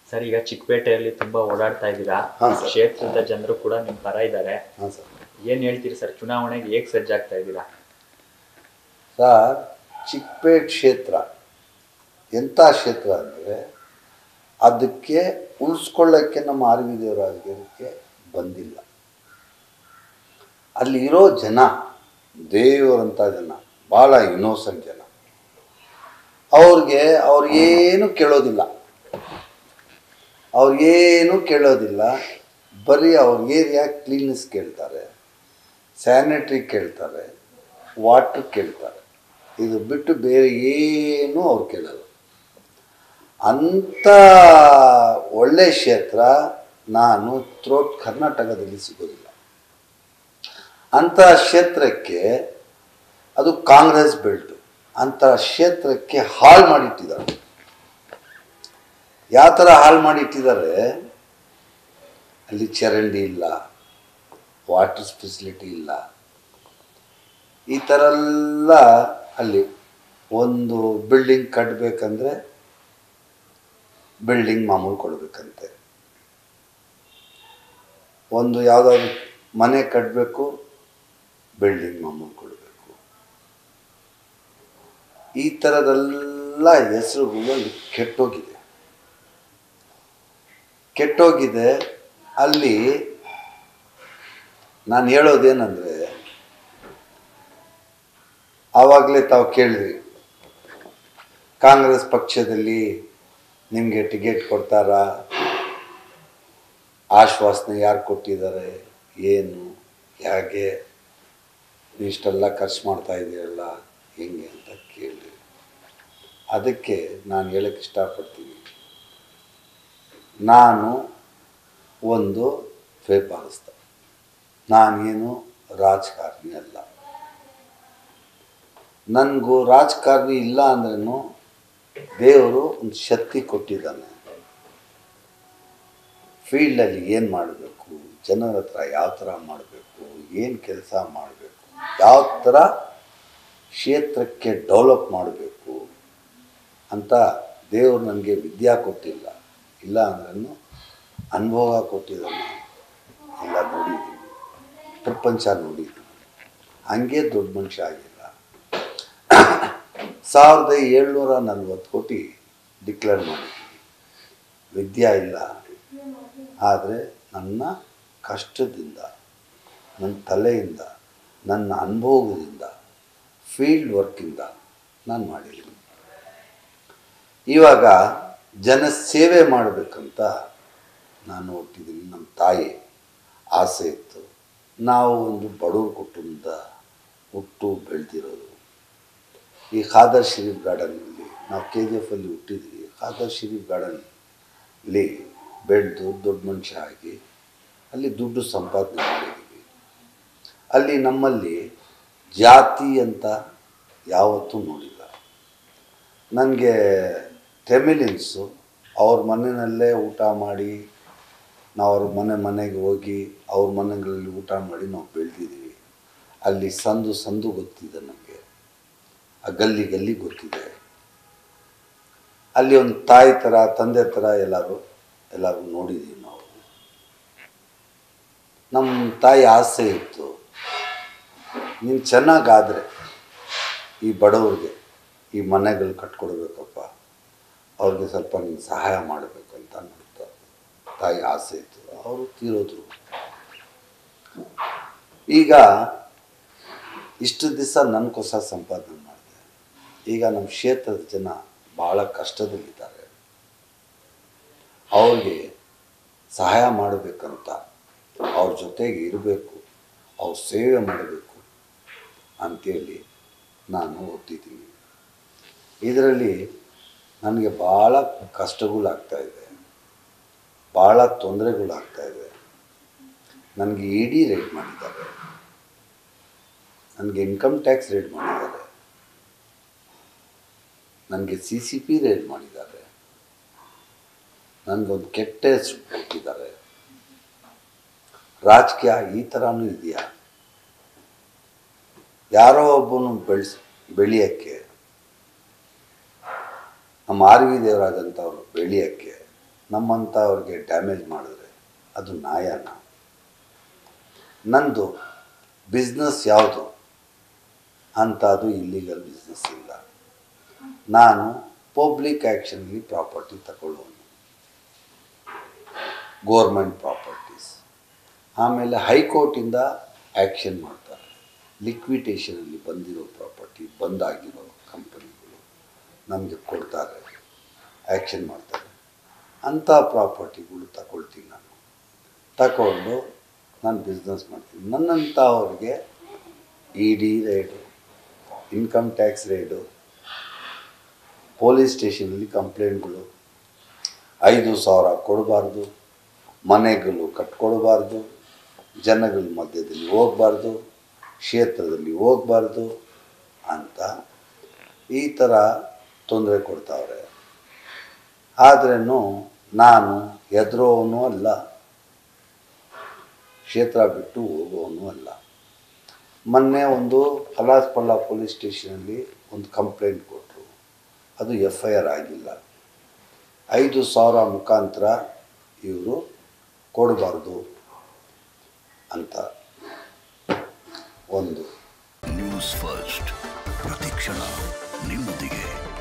Sir ಈಗ ಚಿಕ್ಕಪೇಟೆಯಲ್ಲಿ ತುಂಬಾ ಓಡಾಡ್ತಾ ಇದ್ದೀರಾ ಹಾ, ಸರ್. ಕ್ಷೇತ್ರದ ಜನರು ಕೂಡ ನಿಮ್ ಪರ ಇದ್ದಾರೆ ಹಾಂ ಸರ್ ಏನ್ ಹೇಳ್ತೀರಿ ಸರ್ ಚುನಾವಣೆಗೆ ಹೇಗ್ ಸಜ್ಜಾಗ್ತಾ ಇದ್ದೀರಾ ಸರ್ ಚಿಕ್ಕಪೇಟ್ ಕ್ಷೇತ್ರ ಎಂಥ ಕ್ಷೇತ್ರ ಅಂದರೆ ಅದಕ್ಕೆ ಉಳಿಸ್ಕೊಳ್ಳೋಕ್ಕೆ ನಮ್ಮ ಆರ್ ವಿ ದೇವರಾಜರಿಗೆ ಬಂದಿಲ್ಲ ಅಲ್ಲಿ ಇರೋ ಜನ ದೇವರಂಥ ಜನ ಭಾಳ ಇನ್ನೋಸೆಂಟ್ ಜನ ಅವ್ರಿಗೆ ಅವ್ರಿಗೇನು ಕೇಳೋದಿಲ್ಲ ಅವ್ರಿಗೇನು ಕೇಳೋದಿಲ್ಲ ಬರೀ ಅವ್ರ ಏರಿಯಾ ಕ್ಲೀನ್ನೆಸ್ ಕೇಳ್ತಾರೆ ಸ್ಯಾನಿಟ್ರಿ ಕೇಳ್ತಾರೆ ವಾಟ್ರ್ ಕೇಳ್ತಾರೆ ಇದು ಬಿಟ್ಟು ಬೇರೆ ಏನೂ ಅವ್ರು ಕೇಳಲ್ಲ ಅಂಥ ಒಳ್ಳೆ ಕ್ಷೇತ್ರ ನಾನು ಥ್ರೋಟ್ ಕರ್ನಾಟಕದಲ್ಲಿ ಸಿಗೋದಿಲ್ಲ ಅಂಥ ಕ್ಷೇತ್ರಕ್ಕೆ ಅದು ಕಾಂಗ್ರೆಸ್ ಬೆಲ್ಟು ಅಂಥ ಕ್ಷೇತ್ರಕ್ಕೆ ಹಾಳು ಮಾಡಿಟ್ಟಿದ್ದಾರೆ ಯಾವ ಥರ ಹಾಳು ಮಾಡಿಟ್ಟಿದ್ದಾರೆ ಅಲ್ಲಿ ಚರಂಡಿ ಇಲ್ಲ ವಾಟರ್ ಫೆಸಿಲಿಟಿ ಇಲ್ಲ ಈ ಥರ ಎಲ್ಲ ಅಲ್ಲಿ ಒಂದು ಬಿಲ್ಡಿಂಗ್ ಕಟ್ಟಬೇಕಂದ್ರೆ ಬಿಲ್ಡಿಂಗ್ ಮಾಮೂಲು ಕೊಡಬೇಕಂತೆ ಒಂದು ಯಾವುದಾದ್ರು ಮನೆ ಕಟ್ಟಬೇಕು ಬಿಲ್ಡಿಂಗ್ ಮಾಮೂಲು ಕೊಡಬೇಕು ಈ ಥರದೆಲ್ಲ ಹೆಸರುಗಳು ಅಲ್ಲಿ ಕೆಟ್ಟೋಗಿದೆ ಕೆಟ್ಟೋಗಿದೆ ಅಲ್ಲಿ ನಾನು ಹೇಳೋದೇನೆಂದರೆ ಆವಾಗಲೇ ತಾವು ಕೇಳಿದ್ರಿ ಕಾಂಗ್ರೆಸ್ ಪಕ್ಷದಲ್ಲಿ ನಿಮಗೆ ಟಿಕೆಟ್ ಕೊಡ್ತಾರಾ ಆಶ್ವಾಸನೆ ಯಾರು ಕೊಟ್ಟಿದ್ದಾರೆ ಏನು ಹೇಗೆ ಇಷ್ಟೆಲ್ಲ ಖರ್ಚು ಮಾಡ್ತಾ ಇದೆಯಲ್ಲ ಹೆಂಗೆ ಅಂತ ಕೇಳಿ ಅದಕ್ಕೆ ನಾನು ಹೇಳಕ್ಕೆ ಇಷ್ಟಪಡ್ತೀನಿ ನಾನು ಒಂದು ವ್ಯಾಪಾರಸ್ಥ ನಾನೇನು ರಾಜಕಾರಣಿ ಅಲ್ಲ ನನಗೂ ರಾಜಕಾರಣಿ ಇಲ್ಲ ಅಂದ್ರೂ ದೇವರು ಒಂದು ಶಕ್ತಿ ಕೊಟ್ಟಿದ್ದಾನೆ ಫೀಲ್ಡಲ್ಲಿ ಏನು ಮಾಡಬೇಕು ಜನರ ಹತ್ರ ಯಾವ ಥರ ಮಾಡಬೇಕು ಏನು ಕೆಲಸ ಮಾಡಬೇಕು ಯಾವ ಥರ ಕ್ಷೇತ್ರಕ್ಕೆ ಡೆವಲಪ್ ಮಾಡಬೇಕು ಅಂತ ದೇವರು ನನಗೆ ವಿದ್ಯಾ ಕೊಟ್ಟಿಲ್ಲ ಇಲ್ಲ ಅಂದ್ರೂ ಅನುಭವ ಕೊಟ್ಟಿದ್ದಾನೆ ಎಲ್ಲ ನೋಡಿದ್ದೀನಿ ಪ್ರಪಂಚ ನೋಡಿದ್ದೀನಿ ಹಂಗೆ ದೊಡ್ಡ ಮನುಷ್ಯ ಆಗಿಲ್ಲ ಸಾವಿರದ ಏಳ್ನೂರ ನಲ್ವತ್ತು ಕೋಟಿ ಡಿಕ್ಲೇರ್ ಮಾಡಿದ್ದೀನಿ ವಿದ್ಯಾ ಇಲ್ಲ ಆದರೆ ನನ್ನ ಕಷ್ಟದಿಂದ ನನ್ನ ತಲೆಯಿಂದ ನನ್ನ ಅನುಭವದಿಂದ ಫೀಲ್ಡ್ ವರ್ಕಿಂದ ನಾನು ಮಾಡಿದ್ದೀನಿ ಇವಾಗ ಜನ ಸೇವೆ ಮಾಡಬೇಕಂತ ನಾನು ಹುಟ್ಟಿದ್ದೀನಿ ನಮ್ಮ ತಾಯಿ ಆಸೆ ಇತ್ತು ನಾವು ಒಂದು ಬಡವ್ರ ಕುಟುಂಬದ ಹುಟ್ಟು ಬೆಳೆದಿರೋದು ಈ ಖಾದರ್ ಶರೀಫ್ ಗಾರ್ಡನಲ್ಲಿ ನಾವು ಕೆ ಜಿ ಎಫಲ್ಲಿ ಹುಟ್ಟಿದ್ವಿ ಖಾದರ್ ಶರೀಫ್ ಗಾರ್ಡನಲ್ಲಿ ಬೆಳೆದು ದೊಡ್ಡ ಮನುಷ್ಯ ಆಗಿ ಅಲ್ಲಿ ದುಡ್ಡು ಸಂಪಾದನೆ ಮಾಡಿದ್ದೀವಿ ಅಲ್ಲಿ ನಮ್ಮಲ್ಲಿ ಜಾತಿ ಅಂತ ಯಾವತ್ತೂ ನೋಡಿಲ್ಲ ನನಗೆ ಟೆಮಿಲಿನ್ಸು ಅವ್ರ ಮನೆಯಲ್ಲೇ ಊಟ ಮಾಡಿ ನಾವು ಅವ್ರ ಮನೆ ಮನೆಗೆ ಹೋಗಿ ಅವ್ರ ಮನೆಗಳಲ್ಲಿ ಊಟ ಮಾಡಿ ನಾವು ಬೆಳೆದಿದ್ದೀವಿ ಅಲ್ಲಿ ಸಂದು ಸಂದು ಗೊತ್ತಿದೆ ನಮಗೆ ಆ ಗಲ್ಲಿ ಗಲ್ಲಿ ಗೊತ್ತಿದೆ ಅಲ್ಲಿ ಒಂದು ತಾಯಿ ಥರ ತಂದೆ ಥರ ಎಲ್ಲರೂ ಎಲ್ಲರೂ ನೋಡಿದ್ದೀವಿ ನಾವು ನಮ್ಮ ತಾಯಿ ಆಸೆ ಇತ್ತು ನೀನು ಚೆನ್ನಾಗಾದರೆ ಈ ಬಡವ್ರಿಗೆ ಈ ಮನೆಗಳು ಕಟ್ಕೊಡ್ಬೇಕಪ್ಪ ಅವ್ರಿಗೆ ಸ್ವಲ್ಪ ನೀನು ಸಹಾಯ ಮಾಡಬೇಕು ಅಂತ ನನ್ನ ತಾಯಿ ಆಸೆ ಇತ್ತು ಅವರು ತೀರೋದ್ರು ಈಗ ಇಷ್ಟು ದಿವಸ ನನಗೋಸ್ಕರ ಸಂಪಾದನೆ ಮಾಡಿದೆ ಈಗ ನಮ್ಮ ಕ್ಷೇತ್ರದ ಜನ ಭಾಳ ಕಷ್ಟದಲ್ಲಿದ್ದಾರೆ ಅವ್ರಿಗೆ ಸಹಾಯ ಮಾಡಬೇಕಂತ ಅವ್ರ ಜೊತೆಗೆ ಇರಬೇಕು ಅವ್ರ ಸೇವೆ ಮಾಡಬೇಕು ಅಂಥೇಳಿ ನಾನು ಓದ್ತಿದ್ದೀನಿ ಇದರಲ್ಲಿ ನನಗೆ ಭಾಳ ಕಷ್ಟಗಳಾಗ್ತಾ ಇದೆ ಭಾಳ ತೊಂದರೆಗಳಾಗ್ತಾ ಇದೆ ನನಗೆ ಇ ಡಿ ರೇಟ್ ಮಾಡಿದ್ದಾರೆ ನನಗೆ ಇನ್ಕಮ್ ಟ್ಯಾಕ್ಸ್ ರೇಟ್ ಮಾಡಿದ್ದಾರೆ ನನಗೆ ಸಿ ಸಿ ಪಿ ರೇಟ್ ಮಾಡಿದ್ದಾರೆ ನನಗೊಂದು ಕೆಟ್ಟ ಹೆಸರು ಕೊಟ್ಟಿದ್ದಾರೆ ರಾಜಕೀಯ ಈ ಥರನೂ ಇದೆಯಾ ಯಾರೋ ಒಬ್ಬನು ಬೆಳೆಸ್ ಬೆಳೆಯೋಕ್ಕೆ ನಮ್ಮ ಆರ್ ವಿ ದೇವರಾಜಂಥವ್ರು ಬೆಳೆಯೋಕ್ಕೆ ನಮ್ಮಂಥವ್ರಿಗೆ ಡ್ಯಾಮೇಜ್ ಮಾಡಿದ್ರೆ ಅದು ನ್ಯಾಯನ ನಂದು ಬಿಸ್ನೆಸ್ ಯಾವುದು ಅಂತ ಅದು ಇಲ್ಲಿಗಲ್ ಬಿಸ್ನೆಸ್ ಇಲ್ಲ ನಾನು ಪಬ್ಲಿಕ್ ಆ್ಯಕ್ಷನಲ್ಲಿ ಪ್ರಾಪರ್ಟಿ ತಗೊಳ್ಳೋನು ಗೋರ್ಮೆಂಟ್ ಪ್ರಾಪರ್ಟೀಸ್ ಆಮೇಲೆ ಹೈಕೋರ್ಟಿಂದ ಆ್ಯಕ್ಷನ್ ಮಾಡ್ತಾರೆ ಲಿಕ್ವಿಟೇಷನಲ್ಲಿ ಬಂದಿರೋ ಪ್ರಾಪರ್ಟಿ ಬಂದಾಗಿರೋ ಕಂಪನಿಗಳು ನಮಗೆ ಕೊಡ್ತಾರೆ ಆ್ಯಕ್ಷನ್ ಮಾಡ್ತಾರೆ ಅಂಥ ಪ್ರಾಪರ್ಟಿಗಳು ತಗೊಳ್ತೀನಿ ನಾನು ತಗೊಂಡು ನಾನು ಬಿಸ್ನೆಸ್ ಮಾಡ್ತೀನಿ ನನ್ನಂಥವ್ರಿಗೆ E D raid income tax raid police ಸ್ಟೇಷನಲ್ಲಿ ಕಂಪ್ಲೇಂಟ್ಗಳು ಐದು ಸಾವಿರ ಕೊಡಬಾರ್ದು ಮನೆಗಳು ಕಟ್ಕೊಡ್ಬಾರ್ದು ಜನಗಳ ಮಧ್ಯದಲ್ಲಿ ಹೋಗಬಾರ್ದು ಕ್ಷೇತ್ರದಲ್ಲಿ ಹೋಗಬಾರ್ದು ಅಂತ ಈ ಥರ ತೊಂದರೆ ಕೊಡ್ತಾವ್ರೆ ಆದ್ರೂ ನಾನು ಹೆದರೋವನು ಅಲ್ಲ ಕ್ಷೇತ್ರ ಬಿಟ್ಟು ಹೋಗೋವನು ಅಲ್ಲ ಮೊನ್ನೆ ಒಂದು ಕಲಾಸ್ಪಳ್ಳ ಪೊಲೀಸ್ ಸ್ಟೇಷನಲ್ಲಿ ಒಂದು ಕಂಪ್ಲೇಂಟ್ ಕೊಟ್ಟರು ಅದು ಎಫ್ ಐ ಆರ್ ಆಗಿಲ್ಲ ಐದು ಸಾವಿರ ಮುಖಾಂತರ ಇವರು ಕೊಡಬಾರ್ದು ಅಂತ ಒಂದು ನ್ಯೂಸ್ ಫಸ್ಟ್ ಪ್ರತಿಕ್ಷಣ ನಿಮ್ಮೊಂದಿಗೆ